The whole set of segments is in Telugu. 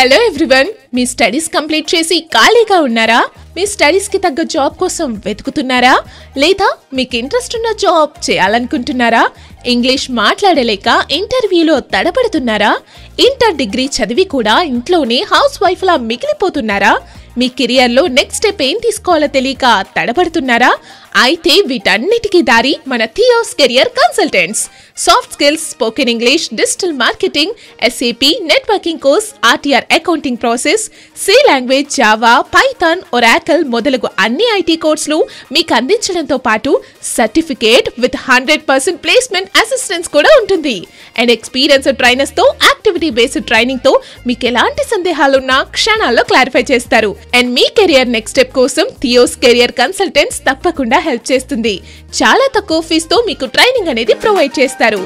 హలో ఎవ్రీవన్ మీ స్టడీస్ కంప్లీట్ చేసి ఖాళీగా ఉన్నారా మీ స్టడీస్ కి తగ్గ జాబ్ కోసం వెతుకుతున్నారా లేదా మీకు ఇంట్రెస్ట్ ఉన్న జాబ్ చేయాలనుకుంటున్నారా ఇంగ్లీష్ మాట్లాడలేక ఇంటర్వ్యూలో తడబడుతున్నారా ఇంటర్ డిగ్రీ చదివి కూడా ఇంట్లోనే హౌస్ వైఫ్ లా మిగిలిపోతున్నారా మీ కెరియర్ లో నెక్స్ట్ స్టెప్ ఏం తీసుకోవాలో తెలియక తడబడుతున్నారా అయితే వీటన్నిటికీ దారి మన Theos career consultants soft skills spoken English digital marketing SAP networking course RTR accounting process C language Java Python Oracle మొదలగు అన్ని ఐటీ కోర్సులు మీకు అందించడంతో పాటు certificate with hundred percent placement assistance కూడా ఉంటుంది అండ్ ఎక్స్పీరియన్స్ ట్రైనర్స్ తో యాక్టివిటీ బేస్డ్ ట్రైనింగ్ తో మీకు ఎలాంటి సందేహాలున్నా క్షణాల్లో క్లారిఫై చేస్తారు అండ్ మీ కెరియర్ నెక్స్ట్ స్టెప్ కోసం థియోస్ కెరియర్ కన్సల్టెంట్స్ తప్పకుండా హెల్ప్ చేస్తుంది చాలా తక్కువ ఫీజుతో మీకు ట్రైనింగ్ అనేది ప్రొవైడ్ చేస్తారు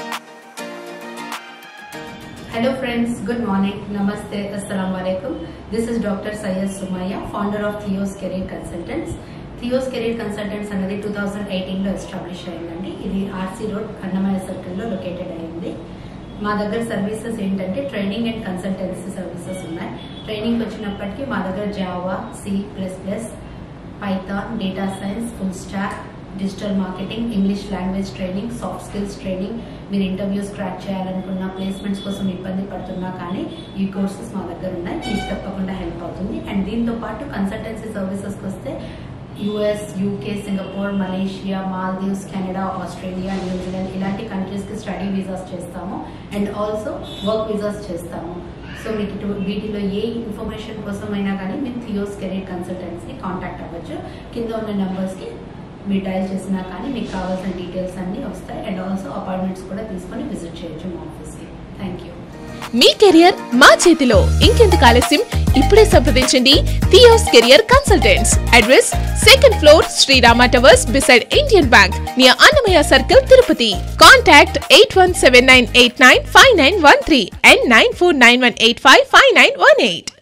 Hello friends, good morning, namaste, assalamu alaikum. This is Dr. Syed Sumaya, founder of Theos Career Consultants. Theos career consultants అనేది టూ థౌజండ్ ఎయిటీన్లో ఎస్టాబ్లిష్ అయిందండి ఇది ఆర్సీ రోడ్ అన్నమయ్య సర్కిల్లో లొకేటెడ్ అయింది మా దగ్గర సర్వీసెస్ ఏంటంటే ట్రైనింగ్ అండ్ కన్సల్టెన్సీ సర్వీసెస్ ఉన్నాయి ట్రైనింగ్ వచ్చినప్పటికీ మా దగ్గర Java C plus plus Python data science full stack digital marketing English language training soft skills training మీరు ఇంటర్వ్యూస్ క్రాక్ చేయాలనుకున్న ప్లేస్మెంట్స్ కోసం ఇబ్బంది పడుతున్నా కానీ ఈ కోర్సెస్ మా దగ్గర ఉన్నాయి మీకు తప్పకుండా హెల్ప్ అవుతుంది అండ్ దీంతో పాటు కన్సల్టెన్సీ సర్వీసెస్కి వస్తే US UK Singapore Malaysia Maldives Canada Australia New Zealand ఇలాంటి కంట్రీస్కి స్టడీ వీసాస్ చేస్తాము అండ్ ఆల్సో వర్క్ వీసాస్ చేస్తాము సో మీకు ఇటు వీటిలో ఏ ఇన్ఫర్మేషన్ కోసమైనా కానీ మీరు థియోస్ కెరీర్ కన్సల్టెంట్స్ని కాంటాక్ట్ అవ్వచ్చు కింద ఉన్న నెంబర్స్కి మీరు డయల్ చేసినా కానీ మీకు కావాల్సిన డీటెయిల్స్ అన్నీ వస్తాయి అండ్ ఆల్సో అపాయింట్మెంట్స్ కూడా తీసుకొని విజిట్ చేయొచ్చు మా ఆఫీస్కి థ్యాంక్ యూ మీ కెరియర్ మా చేతిలో ఇంకెందుకు ఆలస్యం ఇప్పుడే సంప్రదించండి Theos career consultants address second floor Srirama towers beside Indian Bank near Annamayya circle Tirupati contact eight one seven nine eight nine five nine one three and nine four nine one eight five five nine one eight